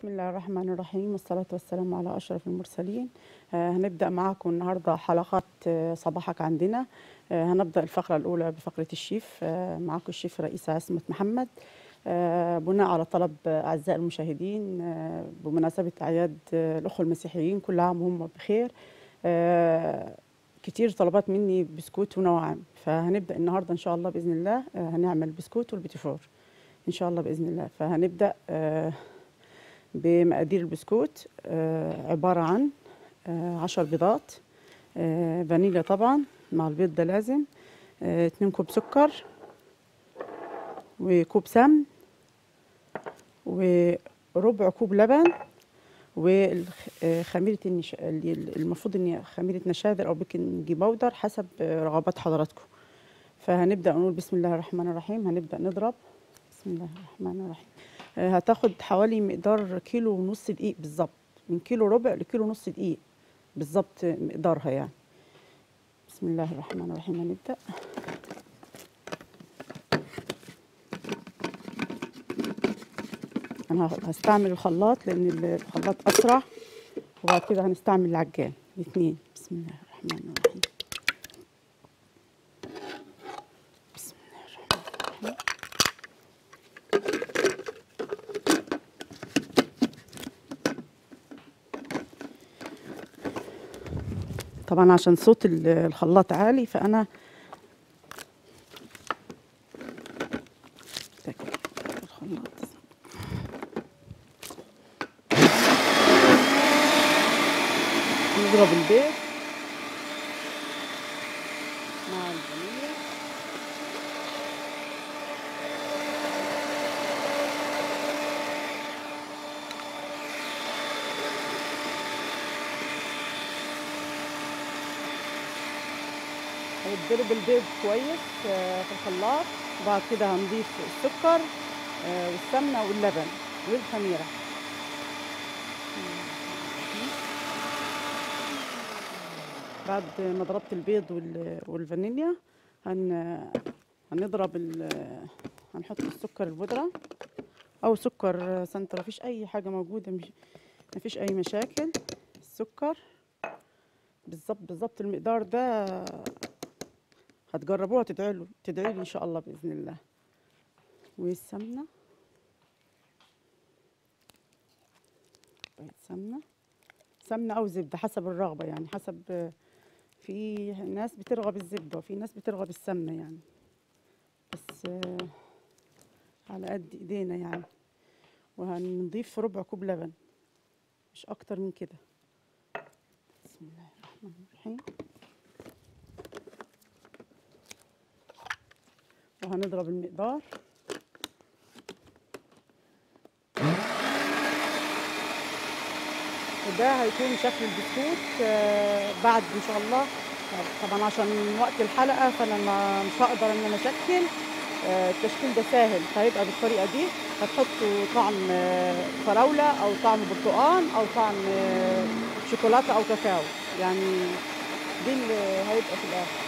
بسم الله الرحمن الرحيم والصلاة والسلام على أشرف المرسلين آه، هنبدأ معاكم النهاردة حلقات آه، صباحك عندنا آه، هنبدأ الفقرة الأولى بفقرة الشيف آه، معاكم الشيف رئيسة عصمت محمد آه، بناء على طلب آه، أعزائي المشاهدين آه، بمناسبة أعياد آه، الأخوة المسيحيين كل عام وهم بخير آه، كتير طلبات مني بسكوت ونواعم فهنبدأ النهاردة إن شاء الله بإذن الله آه، هنعمل بسكوت والبيتيفور إن شاء الله بإذن الله فهنبدأ آه، بمقادير البسكوت آه، عبارة عن آه، عشر بيضات آه، فانيليا طبعا مع البيض ده لازم آه، اتنين كوب سكر وكوب سمن وربع كوب لبن وخميرة النش... ال- المفروض ان خميرة نشادر او بيكنج باودر حسب آه، رغبات حضراتكم فهنبدأ نقول بسم الله الرحمن الرحيم هنبدأ نضرب بسم الله الرحمن الرحيم آه، هتاخد حوالي مقدار كيلو ونص دقيق بالظبط من كيلو ربع لكيلو ونص دقيق بالظبط مقدارها يعني بسم الله الرحمن الرحيم هنبدأ انا هستعمل الخلاط لان الخلاط اسرع وبعد كده هنستعمل العجان الاثنين بسم الله الرحمن الرحيم بسم الله الرحمن الرحيم طبعا عشان صوت ال- الخلاط عالي فانا الخلاط نضرب البيض مع الفانيليا هيتضرب البيض كويس آه، في الخلاط وبعد كده هنضيف السكر آه، والسمنة واللبن والخميرة بعد ما ضربت البيض وال- والفانيليا هن هنضرب ال هنحط السكر البودرة أو سكر سنتر مفيش أي حاجة موجودة مش مفيش أي مشاكل السكر بالظبط بالظبط المقدار ده هتجربوها تدعوا له تدعي لي إن شاء الله بإذن الله والسمنة شوية سمنة سمنة أو زبدة حسب الرغبة يعني حسب في ناس بترغب الزبدة وفي ناس بترغب السمنة يعني بس آه، على قد ايدينا يعني وهنضيف ربع كوب لبن مش اكتر من كده بسم الله الرحمن الرحيم وهنضرب المقدار وده هيكون شكل البسكوت آه، بعد ان شاء الله طبعا عشان وقت الحلقه فانا ما مش هقدر ان انا اشكل آه، التشكيل ده سهل فهيبقى بالطريقه دي هتحطوا طعم آه، فراوله او طعم برتقال او طعم آه، شوكولاته او كاكاو يعني دي اللي هيبقى في الاخر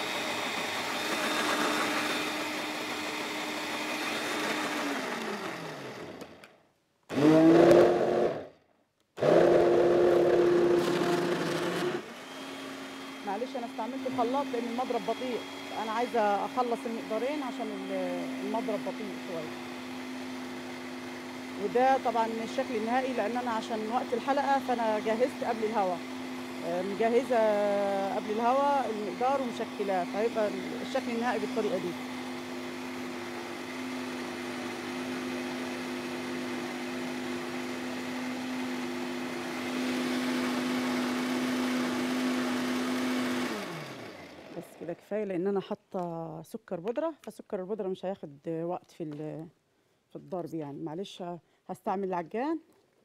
معلش انا استعملت الخلاط لان المضرب بطيء انا عايزه اخلص المقدارين عشان ال- المضرب بطيء شويه وده طبعا الشكل النهائي لان انا عشان وقت الحلقه فانا جهزت قبل الهوا آه، مجهزه قبل الهوا المقدار ومشكلاه فهيبقى الشكل النهائي بالطريقه دي بس كده كفايه لان انا حاطه سكر بودره فسكر البودره مش هياخد وقت في ال- في الضرب يعني معلش هستعمل العجان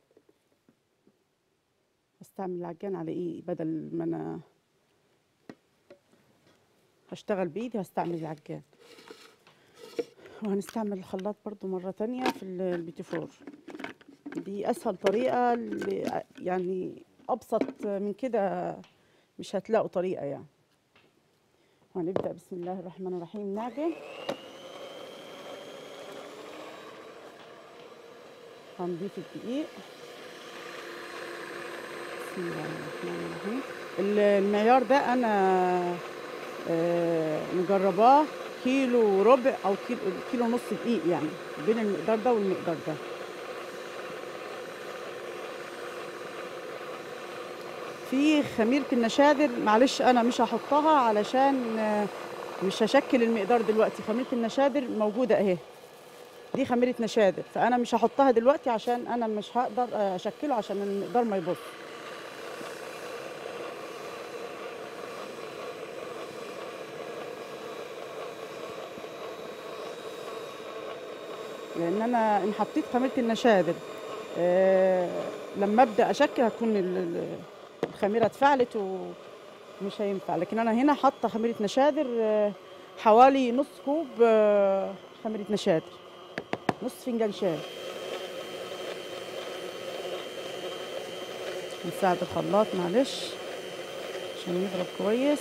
هستعمل العجان على ايه بدل ما انا هشتغل بايدي هستعمل العجان وهنستعمل الخلاط برضو مرة تانية في ال- البيتيفور دي اسهل طريقة ل- يعني ابسط من كده مش هتلاقوا طريقة يعني وهنبدأ بسم الله الرحمن الرحيم نعجن هنضيف الدقيق بسم الله الرحمن الرحيم ال- المعيار ده انا آه، مجرباه كيلو وربع او كيلو كيلو ونص دقيق يعني بين المقدار ده والمقدار ده في خميرة النشادر معلش انا مش هحطها علشان آه، مش هشكل المقدار دلوقتي خميرة النشادر موجودة اهي دي خميرة نشادر فانا مش هحطها دلوقتي عشان انا مش هقدر آه، اشكله عشان المقدار ما يبص لان انا ان حطيت خميره النشادر آه لما ابدا اشكل هتكون ال- ال- الخميره اتفعلت ومش هينفع لكن انا هنا حاطه خميره نشادر آه حوالي نص كوب آه خميره نشادر نص فنجان شاي نساعد الخلاط معلش عشان يضرب كويس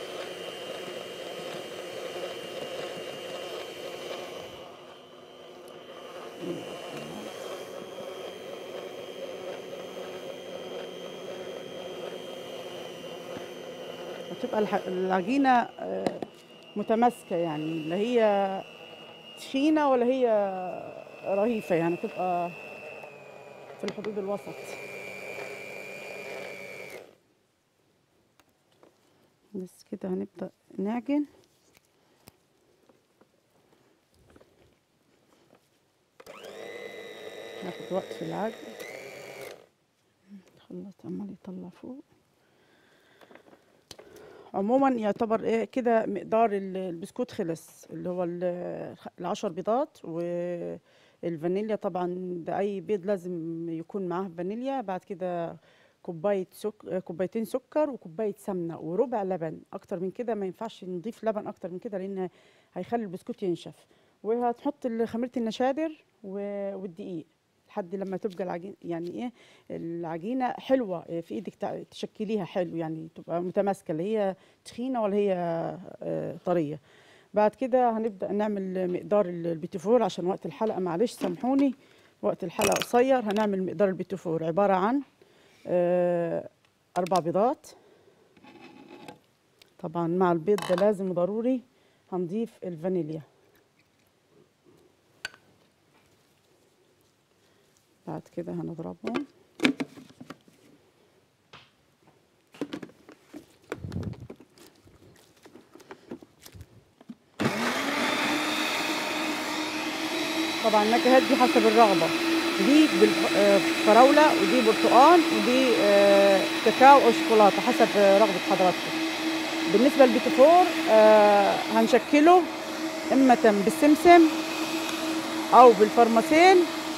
هتبقى الح- العجينة آه، متماسكة يعني لا هي تخينة ولا هي رهيفة يعني تبقى في الحدود الوسط بس كده هنبدأ نعجن ناخد وقت في العجن الخلاط عمال يطلع فوق عموما يعتبر ايه كده مقدار ال- البسكوت خلص اللي هو ال- العشر بيضات والفانيليا طبعا ده اي بيض لازم يكون معاه فانيليا بعد كده كوبايه سك... كوبايتين سكر وكوبايه سمنه وربع لبن اكتر من كده ما ينفعش نضيف لبن اكتر من كده لان هيخلي البسكوت ينشف وهتحط ال- خميره النشادر و- والدقيق لحد لما تبقى العجينه يعني ايه العجينه حلوه إيه، في ايدك تع- تشكليها حلو يعني تبقى متماسكه اللي هي تخينه ولا هي آه، طريه بعد كده هنبدا نعمل مقدار ال- البيتيفور عشان وقت الحلقه معلش سامحوني وقت الحلقه قصير هنعمل مقدار البيتيفور عباره عن آه، اربع بيضات طبعا مع البيض ده لازم ضروري هنضيف الفانيليا بعد كده هنضربهم طبعا النكهات دي حسب الرغبه دي بالفراوله ودي برتقال ودي آه، كاكاو او شوكولاته حسب آه، رغبه حضراتكم بالنسبه للبيتيفور آه، هنشكله اما بالسمسم او بالفرماسيل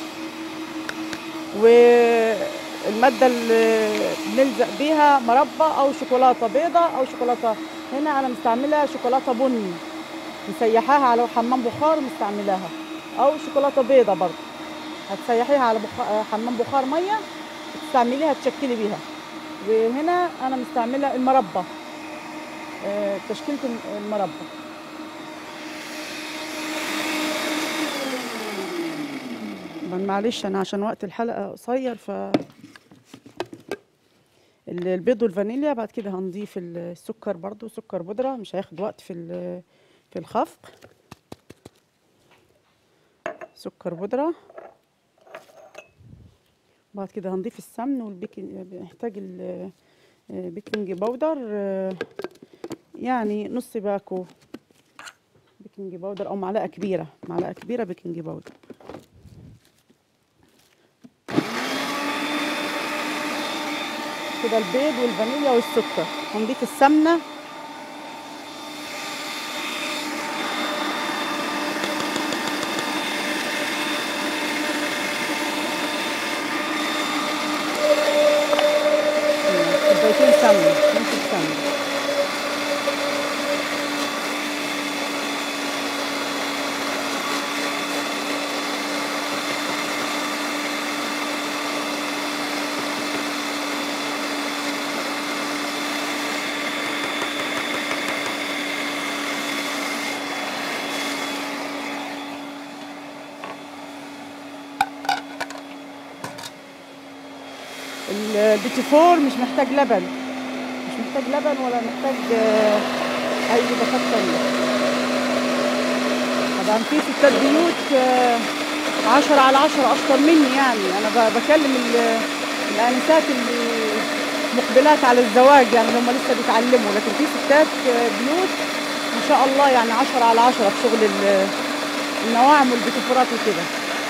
والماده اللي بنلزق بيها مربى او شوكولاته بيضه او شوكولاته هنا انا مستعمله شوكولاته بني مسيحاها على حمام بخار مستعملاها او شوكولاته بيضه برضه هتسيحيها على بخ... حمام بخار ميه تستعمليها تشكلي بيها وهنا انا مستعمله المربى آه، تشكيله المربى طبعاً معلش انا عشان وقت الحلقه قصير ف ال- البيض والفانيليا بعد كده هنضيف السكر برضو سكر بودرة مش هياخد وقت في ال- في الخفق سكر بودرة بعد كده هنضيف السمن والبيكنج بنحتاج ال- بيكنج باودر آه، يعني نص باكو بيكنج باودر او معلقه كبيره معلقه كبيره بيكنج باودر كده البيض والفانيليا والسكر هنضيف السمنه كوبايتين سمنه نص السمنه ال- البيتيفور مش محتاج لبن مش محتاج لبن ولا محتاج آه، اي اضافات تانية طبعا في ستات بيوت آه، عشرة على عشرة اشطر مني يعني انا ب- بكلم ال- الانسات اللي مقبلات على الزواج يعني اللي هم لسه بيتعلموا لكن في ستات آه، بيوت ما شاء الله يعني عشرة على عشرة في شغل ال- النواعم والبيتيفورات وكده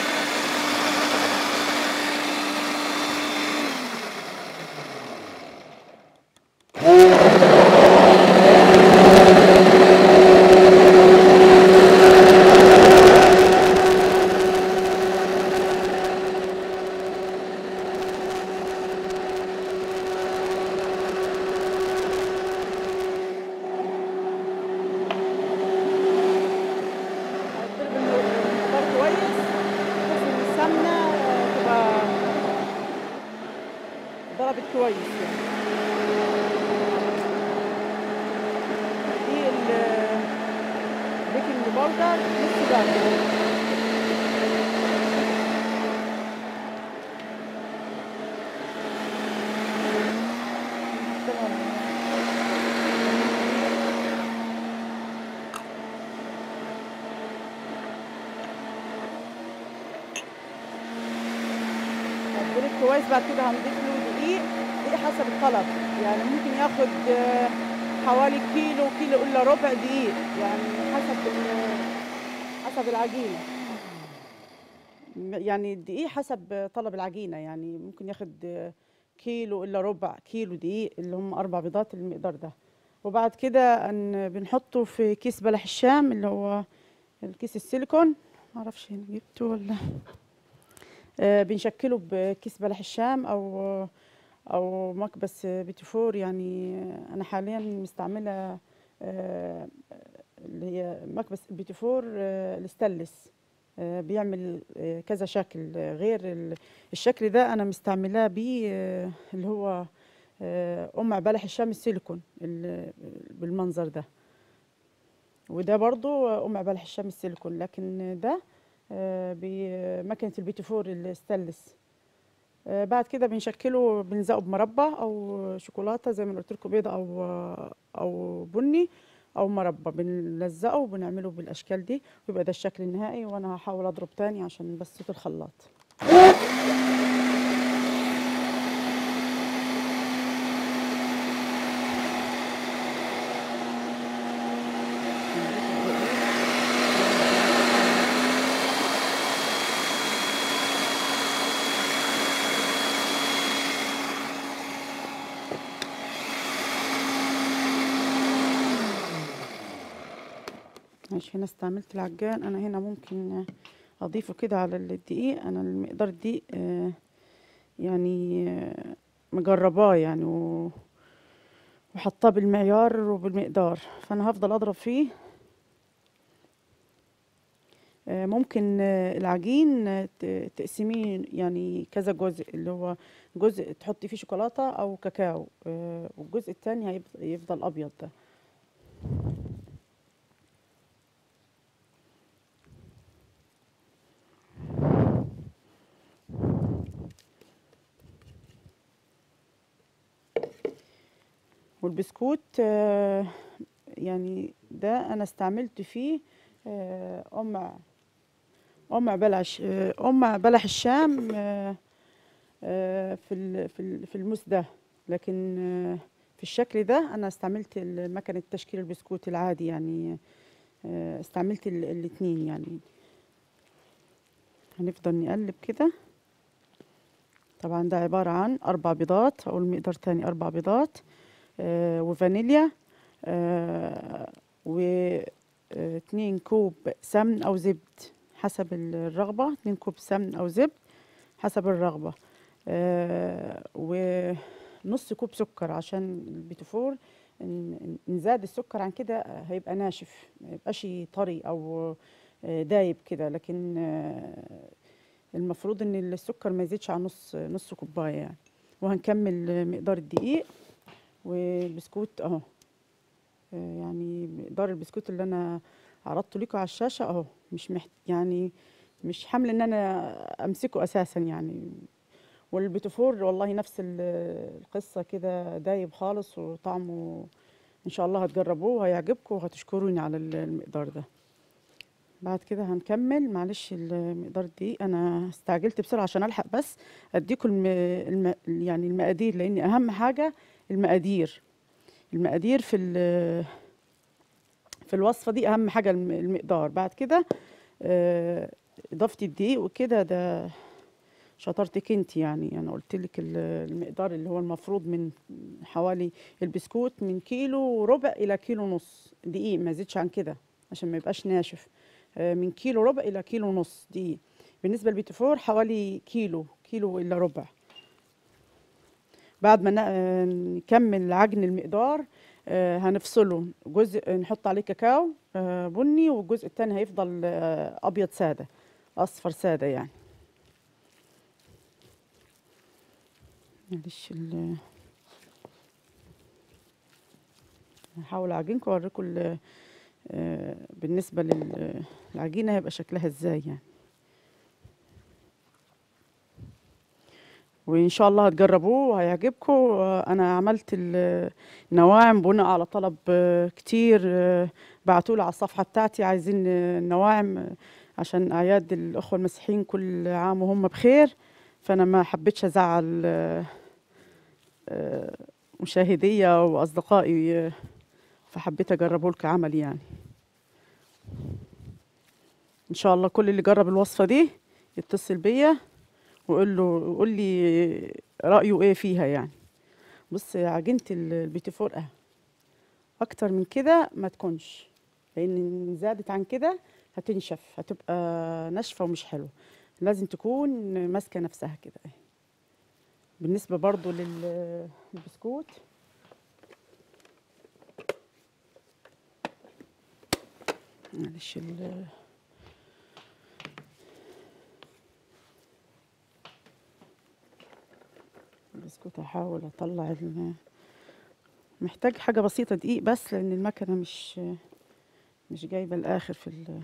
هتضرب المقدار كويس بحيث ان السمنه آه، تبقى ضربت كويس يعني دي ال- البيكنج باودر نص درجه هتضرب كويس بعد كده هنضيف له دقيق دقيق حسب الطلب يعني ممكن ياخد آه، حوالي كيلو كيلو الا ربع دقيق يعني حسب ال- حسب العجينه م- يعني الدقيق حسب طلب العجينه يعني ممكن ياخد آه، كيلو الا ربع كيلو دقيق اللي هم اربع بيضات المقدار ده وبعد كده ان بنحطه في كيس بلح الشام اللي هو الكيس السيليكون معرفش هنا جبته ولا آه، بنشكله بكيس بلح الشام او او مكبس بيتيفور يعني انا حاليا مستعمله آه، اللي هي مكبس البيتيفور آه، الستانلس آه، بيعمل آه، كذا شكل آه، غير ال- الشكل ده انا مستعملاه بيه آه، اللي هو آه، قمع بلح الشام السيليكون ال- بالمنظر ده وده برضو قمع بلح الشام السيليكون لكن ده آه، بمكنة البيتيفور الستانلس آه، بعد كده بنشكله بنلزقه بمربى او شوكولاته زي ما قلت لكم بيضه او او بني او مربى بنلزقه وبنعمله بالاشكال دي ويبقى ده الشكل النهائي وانا هحاول اضرب تاني عشان بس صوت الخلاط ماشي هنا استعملت العجان انا هنا ممكن اضيفه كده على الدقيق انا المقدار الدقيق آه، يعني آه، مجرباه يعني و- وحطاه بالمعيار وبالمقدار فانا هفضل اضرب فيه آه، ممكن آه، العجين آه، ت- تقسميه يعني كذا جزء اللي هو جزء تحطي فيه شوكولاتة أو كاكاو آه، والجزء التاني هيفضل يفضل أبيض ده والبسكوت آه، يعني ده أنا استعملت فيه آه، قمع قمع بلح آه، قمع بلح الشام آه، آه، في ال- في ال- في الموس ده لكن آه، في الشكل ده انا استعملت ال- مكنه تشكيل البسكوت العادي يعني آه، استعملت ال- الاتنين يعني هنفضل نقلب كده طبعا ده عبارة عن أربع بيضات أو المقدار تاني أربع بيضات آه، وفانيليا آه، واتنين كوب سمن أو زبد حسب الرغبة اتنين كوب سمن أو زبد حسب الرغبة آه، ونص كوب سكر عشان البيتفور ان إن زاد السكر عن كده آه، هيبقى ناشف ما يبقاش طري او آه، دايب كده لكن آه، المفروض ان السكر ما يزيدش عن نص نص كوبايه يعني وهنكمل مقدار الدقيق والبسكوت اهو آه، يعني مقدار البسكوت اللي انا عرضته لكم على الشاشه اهو مش محت يعني مش حامل ان انا امسكه اساسا يعني والبيتفور والله نفس ال- القصه كده دايب خالص وطعمه ان شاء الله هتجربوه وهيعجبكم وهتشكروني على ال- المقدار ده بعد كده هنكمل معلش المقدار دي انا استعجلت بسرعه عشان الحق بس اديكم الم... الم... يعني المقادير لان اهم حاجه المقادير المقادير في ال... في الوصفه دي اهم حاجه الم- المقدار بعد كده آه، اضافه الدقيق وكده ده شطارتك انت يعني انا قلت لك ال- المقدار اللي هو المفروض من حوالي البسكوت من كيلو وربع الى كيلو ونص دقيق ما يزيدش عن كده عشان ما يبقاش ناشف آه، من كيلو ربع الى كيلو ونص دقيق بالنسبه للبيتفور حوالي كيلو كيلو الا ربع بعد ما ن- آه، نكمل عجن المقدار آه، هنفصله جزء نحط عليه كاكاو آه، بني والجزء التاني هيفضل آه، ابيض ساده اصفر ساده يعني معلش ال- هحاول اعجنكم واوريكم ال- آه، بالنسبه للعجينه هيبقى شكلها ازاي يعني وان شاء الله هتجربوه وهيعجبكم آه، انا عملت ال- النواعم بناء على طلب آه، كتير بعتوا لي على الصفحه بتاعتي عايزين آه، النواعم آه، عشان اعياد الاخوه المسيحيين كل عام وهم بخير فانا ما حبيتش ازعل آه، آه، مشاهدية وأصدقائي آه، فحبيت أجربه لك عملي يعني إن شاء الله كل اللي جرب الوصفة دي يتصل بيا ويقول له يقول لي رأيه إيه فيها يعني بص عجينة ال- البيتي فور أهي أكتر من كده ما تكونش لأن إن زادت عن كده هتنشف هتبقى ناشفة ومش حلوة لازم تكون ماسكة نفسها كده أهي بالنسبة برضو لل- للبسكوت معلش ال- البسكوت هحاول اطلع ال- محتاج حاجة بسيطة دقيق بس لأن المكنة مش مش جايبة الآخر في ال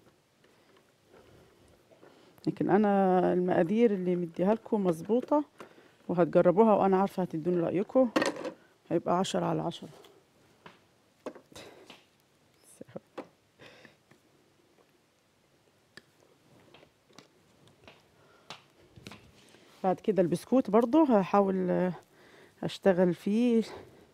لكن أنا المقادير اللي مديها لكم مظبوطة وهتجربوها وأنا عارفة هتدوني رأيكم هيبقى عشرة على عشرة بعد كده البسكوت برضو هحاول آه، أشتغل فيه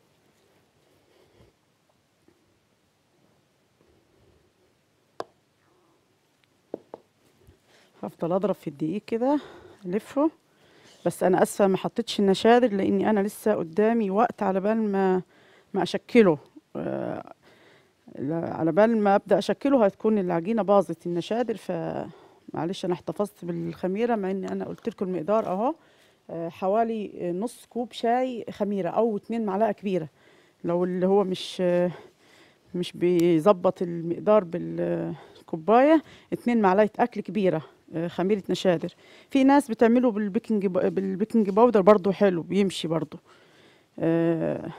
هفضل اضرب في الدقيق كده الفه بس انا اسفه ما حطيتش النشادر لاني انا لسه قدامي وقت على بال ما ما اشكله آه، لا- على بال ما ابدا اشكله هتكون العجينه باظت النشادر فمعلش انا احتفظت بالخميره مع ان انا قلت لكم المقدار اهو آه، حوالي نص كوب شاي خميره او اتنين معلقه كبيره لو اللي هو مش آه، مش بيظبط المقدار بالكوبايه اتنين معلقه اكل كبيره آه، خميره نشادر في ناس بتعمله بالبيكنج با- بالبيكنج باودر برضو حلو بيمشي برضو آه،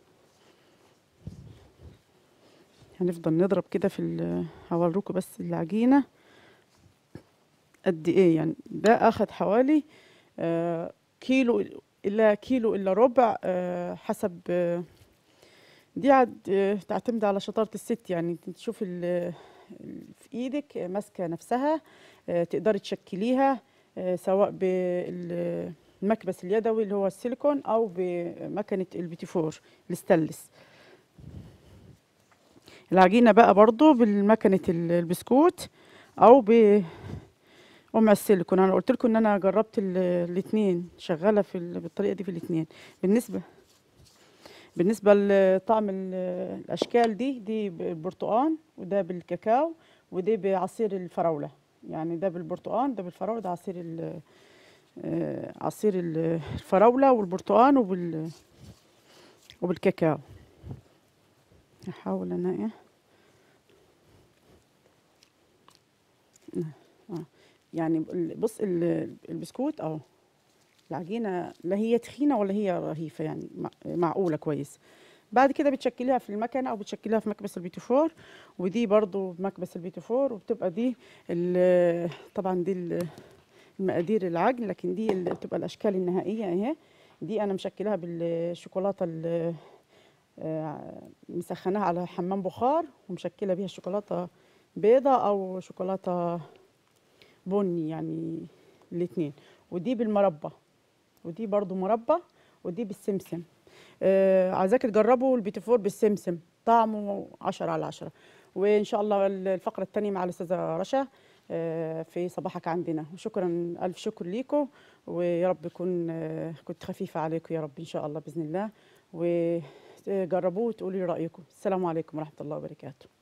هنفضل نضرب كده في ال- هوريكم بس العجينه قد ايه يعني ده اخد حوالي آه، كيلو الى كيلو الا ربع آه، حسب آه، دي عاد آه، تعتمد على شطارة الست يعني انت تشوف ال- ال- في ايدك آه، ماسكة نفسها آه، تقدري تشكليها آه، سواء بالمكبس اليدوي اللي هو السيليكون او بمكنة البيتيفور الستانلس العجينة بقى برضو بالمكنة ال- البسكوت او ب قمع السيليكون انا قلت لكم ان انا جربت الاثنين شغاله في ال- بالطريقه دي في الاثنين بالنسبه بالنسبه لطعم ال- الاشكال دي دي بالبرتقال وده بالكاكاو ودي بعصير الفراوله يعني ده بالبرتقال ده بالفراوله ده عصير ال- آه، عصير ال- الفراوله والبرتقال وبال وبالكاكاو احاول انا ايه آه. يعني ال- بص ال- البسكوت اهو العجينه لا هي تخينه ولا هي رهيفه يعني مع- معقوله كويس بعد كده بتشكليها في المكنه او بتشكليها في مكبس البيتي فور ودي برضو مكبس البيتي فور وبتبقى دي ال- طبعا دي ال- مقادير العجن لكن دي اللي بتبقى الاشكال النهائيه اهي دي انا مشكلها بالشوكولاته اللي آه، مسخناها على حمام بخار ومشكله بيها شوكولاته بيضه او شوكولاته بني يعني الاتنين ودي بالمربى ودي برضو مربى ودي بالسمسم آه عايزاك تجربوا البيتي فور بالسمسم طعمه عشرة على عشرة وإن شاء الله الفقرة التانية مع الأستاذة رشا آه في صباحك عندنا وشكرا ألف شكر ليكم ويا رب يكون آه كنت خفيفة عليكم يا رب إن شاء الله بإذن الله وجربوه وتقولوا لي رأيكم السلام عليكم ورحمة الله وبركاته